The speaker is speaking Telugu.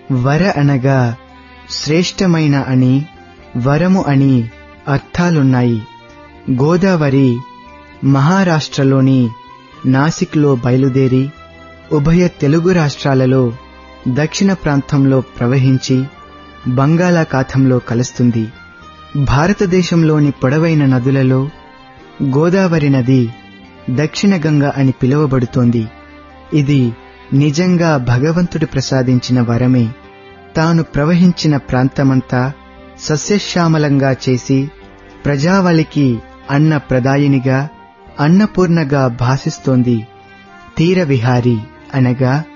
వర అనగా శ్రేష్టమైన అని వరము అని అర్థాలున్నాయి గోదావరి మహారాష్ట్రలోని నాసిక్లో బయలుదేరి ఉభయ తెలుగు రాష్ట్రాలలో దక్షిణ ప్రాంతంలో ప్రవహించి బంగాళాఖాతంలో కలుస్తుంది భారతదేశంలోని పొడవైన నదులలో గోదావరి నది దక్షిణ గంగ అని పిలువబడుతోంది ఇది నిజంగా భగవంతుడు ప్రసాదించిన వరమే తాను ప్రవహించిన ప్రాంతమంతా సస్యశ్యామలంగా చేసి ప్రజావళికి అన్న ప్రదాయినిగా అన్నపూర్ణగా భాసిస్తోంది తీరవిహారి అనగా